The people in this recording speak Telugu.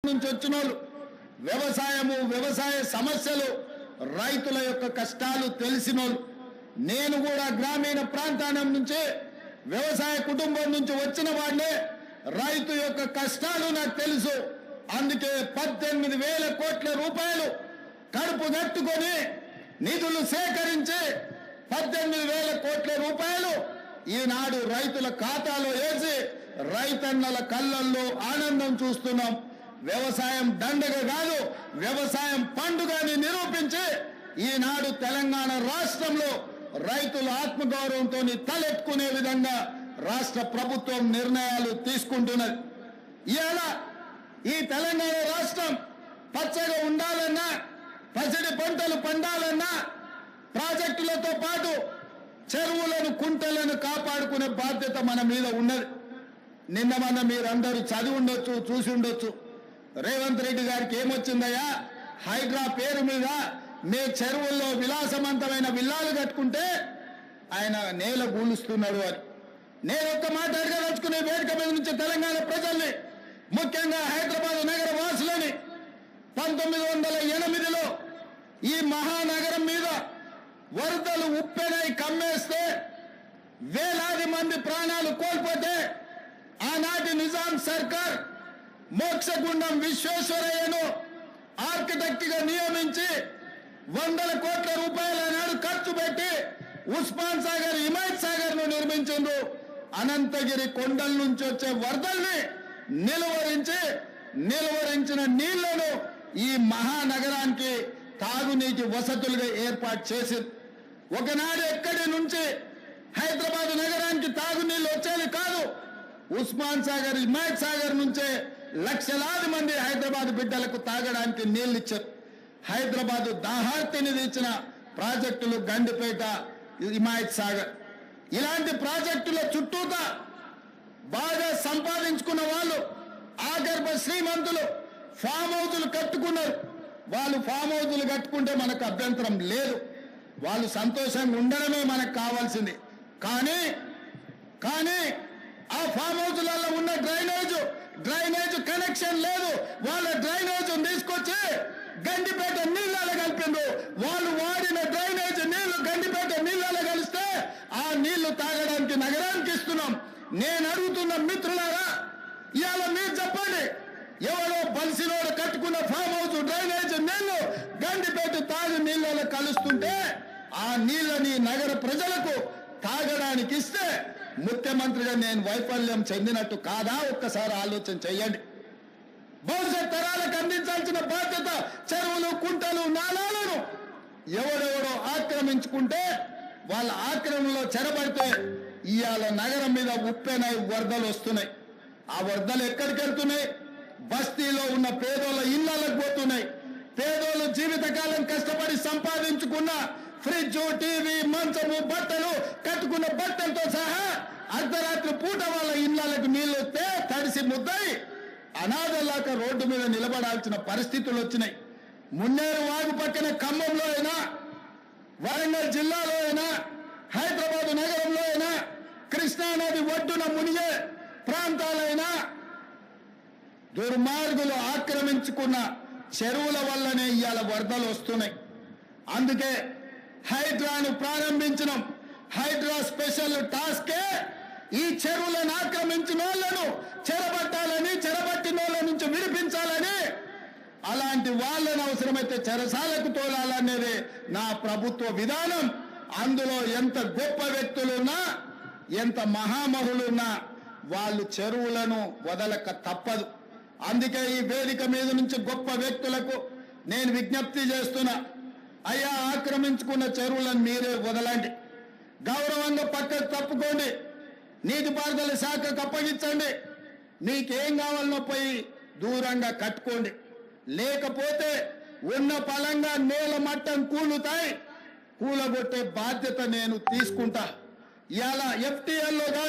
నుంచి వచ్చిన వాళ్ళు వ్యవసాయము వ్యవసాయ సమస్యలు రైతుల యొక్క కష్టాలు తెలిసినోళ్ళు నేను కూడా గ్రామీణ ప్రాంతానం నుంచి వ్యవసాయ కుటుంబం నుంచి వచ్చిన వాడినే రైతు యొక్క కష్టాలు నాకు తెలుసు అందుకే పద్దెనిమిది వేల కోట్ల రూపాయలు కడుపు కట్టుకొని నిధులు సేకరించి పద్దెనిమిది వేల కోట్ల రూపాయలు ఈనాడు రైతుల ఖాతాలో వేసి రైతన్నల కళ్ళల్లో ఆనందం చూస్తున్నాం వ్యవసాయం దండగ కాదు వ్యవసాయం పండుగని నిరూపించి ఈనాడు తెలంగాణ రాష్ట్రంలో రైతుల ఆత్మగౌరవంతో తలెత్తుకునే విధంగా రాష్ట్ర ప్రభుత్వం నిర్ణయాలు తీసుకుంటున్నది ఇవాళ ఈ తెలంగాణ రాష్ట్రం పచ్చగా ఉండాలన్నా పసిడి పంటలు పండాలన్నా ప్రాజెక్టులతో పాటు చెరువులను కుంటలను కాపాడుకునే బాధ్యత మన మీద ఉన్నది నిన్న మొన్న మీరందరూ చదివి ఉండొచ్చు చూసి ఉండొచ్చు రేవంత్ రెడ్డి గారికి ఏమొచ్చిందయ్యా హైడ్రా పేరు మీద మీ చెరువుల్లో విలాసవంతమైన విల్లాలు కట్టుకుంటే ఆయన నేల గూలుస్తున్నాడు అని నేను ఒక్క మాట అడగదలుచుకునే వేదిక మీద నుంచి తెలంగాణ ప్రజల్ని ముఖ్యంగా హైదరాబాద్ నగర వాసులని పంతొమ్మిది వందల ఎనిమిదిలో ఈ మహానగరం మీద వరదలు ఉప్పెనై కమ్మేస్తే వేలాది మంది ప్రాణాలు కోల్పోతే ఆనాటి నిజాం సర్కార్ మోక్షగుండం విశ్వేశ్వరయ్యను ఆర్కిటెక్ట్ గా నియమించి వందల కోట్ల రూపాయల నాడు ఖర్చు పెట్టి ఉస్మాన్ సాగర్ హిమాయత్ సాగర్ ను నిర్మించిండ్రు అనంతగిరి కొండల నుంచి వచ్చే వరదల్ని నిలువరించి నిలువరించిన నీళ్లను ఈ మహానగరానికి తాగునీటి వసతులుగా ఏర్పాటు చేసింది ఒకనాడు ఎక్కడి నుంచి హైదరాబాద్ నగరానికి తాగునీళ్ళు వచ్చేది కాదు ఉస్మాన్ సాగర్ హిమాయత్ సాగర్ నుంచే లక్షలాది మంది హైదరాబాద్ బిడ్డలకు తాగడానికి నీళ్లు ఇచ్చారు హైదరాబాద్ దాహార్తిని తీర్చిన ప్రాజెక్టులు గండిపేట హిమాయత్ సాగర్ ఇలాంటి ప్రాజెక్టుల చుట్టూత బాగా సంపాదించుకున్న వాళ్ళు ఆగర్భ శ్రీమంతులు ఫామ్ హౌజులు కట్టుకున్నారు వాళ్ళు ఫామ్ హౌజులు కట్టుకుంటే మనకు అభ్యంతరం లేదు వాళ్ళు సంతోషంగా ఉండడమే మనకు కావాల్సింది కానీ కానీ ఆ ఫామ్ హౌస్లలో ఉన్న డ్రైనేజ్ డ్రైనేజ్ కనెక్షన్ లేదు వాళ్ళ డ్రైనేజ్ తీసుకొచ్చి గండిపేట నీళ్ళలో కలిపిండ్రు వాళ్ళు వాడిన డ్రైనేజ్ నీళ్లు గండిపేట నీళ్ళలో కలిస్తే ఆ నీళ్లు తాగడానికి నగరానికి ఇస్తున్నాం నేను అడుగుతున్న మిత్రులారా ఇవాళ మీరు చెప్పండి ఎవరో బలిసినోడు కట్టుకున్న ఫామ్ హౌస్ డ్రైనేజ్ నీళ్లు గండిపేట తాగు నీళ్ళలో కలుస్తుంటే ఆ నీళ్ళని నగర ప్రజలకు తాగడానికి ఇస్తే ముఖ్యమంత్రిగా నేను వైఫల్యం చెందినట్టు కాదా ఒక్కసారి ఆలోచన చెయ్యండి భవిష్యత్ తరాలకు అందించాల్సిన బాధ్యత చెరువులు కుంటలు నాలాలను ఎవడెవడో ఆక్రమించుకుంటే వాళ్ళ ఆక్రమణలో చెరబడితే ఇవాళ నగరం మీద ఉప్పెనై వరదలు వస్తున్నాయి ఆ వరదలు ఎక్కడికి వెళ్తున్నాయి బస్తీలో ఉన్న పేదోళ్ళ ఇళ్ళకు పోతున్నాయి పేదోళ్ళు జీవితకాలం కష్టపడి సంపాదించుకున్న ఫ్రిడ్జ్ టీవీ మంచము బట్టలు కట్టుకున్న బట్టలతో సహా అర్ధరాత్రి పూట వాళ్ళ ఇళ్ళకు నీళ్ళు వస్తే తడిసి ముద్దయి అనాథలాక రోడ్డు మీద నిలబడాల్సిన పరిస్థితులు వచ్చినాయి మున్నేరు వాగు పక్కన ఖమ్మంలో అయినా వరంగల్ జిల్లాలో అయినా హైదరాబాద్ నగరంలో అయినా కృష్ణానది ఒడ్డున మునిగే ప్రాంతాలైనా దుర్మార్గులు ఆక్రమించుకున్న చెరువుల వల్లనే ఇవాళ వరదలు వస్తున్నాయి అందుకే హైడ్రాను ప్రారంభించినాం హైడ్రా స్పెషల్ టాస్కే ఈ చెరువులను ఆక్రమించిన వాళ్ళను చెరబట్టాలని చెరబట్టిన వాళ్ళ నుంచి విడిపించాలని అలాంటి వాళ్ళని అవసరమైతే చెరసాలకు తోలాలనేది నా ప్రభుత్వ విధానం అందులో ఎంత గొప్ప వ్యక్తులున్నా ఎంత మహామహులున్నా వాళ్ళు చెరువులను వదలక తప్పదు అందుకే ఈ వేదిక మీద నుంచి గొప్ప వ్యక్తులకు నేను విజ్ఞప్తి చేస్తున్నా అయ్యా ఆక్రమించుకున్న చెరువులను మీరే వదలండి గౌరవంగా పక్కకు తప్పుకోండి నీటిపారుదల శాఖకు అప్పగించండి మీకేం కావాలనో పోయి దూరంగా కట్టుకోండి లేకపోతే ఉన్న పలంగా నేల మట్టం కూలుతాయి కూలగొట్టే బాధ్యత నేను తీసుకుంటా ఇలా ఎఫ్టీఎల్లో